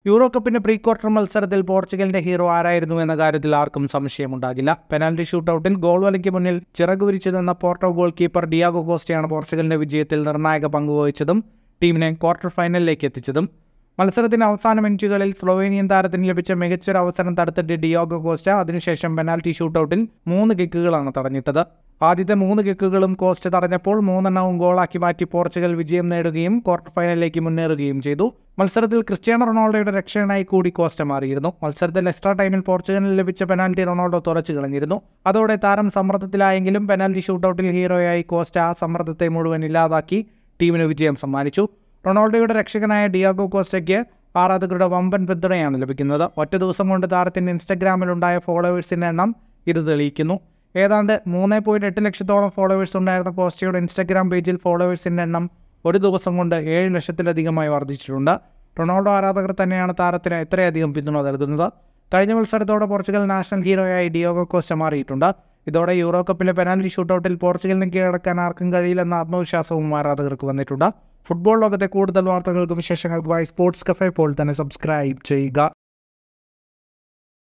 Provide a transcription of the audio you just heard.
euro കപ്പിന്റെ pre quarter മത്സരത്തിൽ പോർച്ചുഗലിന്റെ ഹീറോ ആരായിരുന്നു എന്ന കാര്യത്തിൽ ആർക്കും സംശയമുണ്ടാകില്ല പെനാൽറ്റി ഷൂട്ടൌട്ടിൽ ഗോൾ വലയ്ക്ക് മുന്നിൽ ചിറക് വിരിച്ചു നിന്ന പോർട്ടോ ഗോൾ കീപ്പർ ഡിയാഗോ കോസ്റ്റയാണ് പോർച്ചുഗലിന്റെ വിജയത്തിൽ നിർണായക പങ്കുവഹിച്ചതും ടീമിനെ ക്വാർട്ടർ ഫൈനലിലേക്ക് എത്തിച്ചതും മത്സരത്തിന്റെ അവസാന മിനിറ്റുകളിൽ സ്ലൊവേനിയൻ താരത്തിന് ലഭിച്ച മികച്ചൊരു അവസരം തടുത്തിട്ട് ഡിയോഗോ കോസ്റ്റ അതിനുശേഷം പെനാൽറ്റി ഷൂട്ടൌട്ടിൽ മൂന്ന് കിക്കുകളാണ് തടഞ്ഞിട്ടത് ആദ്യത്തെ മൂന്ന് കിക്കുകളും കോസ്റ്റ തടഞ്ഞപ്പോൾ മൂന്നെണ്ണവും ഗോളാക്കി മാറ്റി പോർച്ചുഗൽ വിജയം നേടുകയും ക്വാർട്ടർ ഫൈനലിലേക്ക് മുന്നേറുകയും ചെയ്തു മത്സരത്തിൽ ക്രിസ്ത്യാനോ റൊണാൾഡോയുടെ രക്ഷകനായി കൂടി കോസ്റ്റ മാറിയിരുന്നു മത്സരത്തിൽ എക്സ്ട്രാ ടൈമിൽ പോർച്ചുഗലിന് ലഭിച്ച പെനാൽറ്റി റൊണാൾഡോ തുറച്ചു കളഞ്ഞിരുന്നു അതോടെ താരം സമ്മർദ്ദത്തിലായെങ്കിലും പെനാൽറ്റി ഷൂട്ടൌട്ടിൽ ഹീറോയായി കോസ്റ്റ ആ സമ്മർദ്ദത്തെ മുഴുവൻ ഇല്ലാതാക്കി ടീമിന് വിജയം സമ്മാനിച്ചു റൊണാൾഡോയുടെ രക്ഷകനായ ഡിയാഗോ കോസ്റ്റയ്ക്ക് ആരാധകരുടെ വമ്പൻ പിന്തുണയാണ് ലഭിക്കുന്നത് ഒറ്റ ദിവസം കൊണ്ട് താരത്തിൻ്റെ ഇൻസ്റ്റഗ്രാമിലുണ്ടായ ഫോളോവേഴ്സിൻ്റെ എണ്ണം ഇത് തെളിയിക്കുന്നു ഏതാണ്ട് മൂന്ന് പോയിൻറ്റ് എട്ട് ലക്ഷത്തോളം ഫോളോവേഴ്സ് ഉണ്ടായിരുന്ന കോസ്റ്റയുടെ ഇൻസ്റ്റഗ്രാം പേജിൽ ഫോളോവേഴ്സിൻ്റെ എണ്ണം ഒരു ദിവസം കൊണ്ട് ഏഴ് ലക്ഷത്തിലധികമായി വർദ്ധിച്ചിട്ടുണ്ട് റൊണാൾഡോ ആരാധകർ തന്നെയാണ് താരത്തിന് ഇത്രയധികം പിന്തുണ നൽകുന്നത് കഴിഞ്ഞ മത്സരത്തോടെ പോർച്ചുഗൽ നാഷണൽ ഹീറോയായി ഡിയോഗോ കോസ്റ്റ മാറിയിട്ടുണ്ട് ഇതോടെ യൂറോ കപ്പിലെ പെനാൽറ്റി ഷൂട്ടൌട്ടിൽ പോർച്ചുഗലിന് കീഴടക്കാൻ ആർക്കും കഴിയില്ലെന്ന ആത്മവിശ്വാസവും ആരാധകർക്ക് വന്നിട്ടുണ്ട് ഫുട്ബോൾ ലോകത്തെ കൂടുതൽ വാർത്തകൾക്കും വിശേഷങ്ങൾക്കുമായി സ്പോർട്സ് കഫേ പോൾ തന്നെ സബ്സ്ക്രൈബ് ചെയ്യുക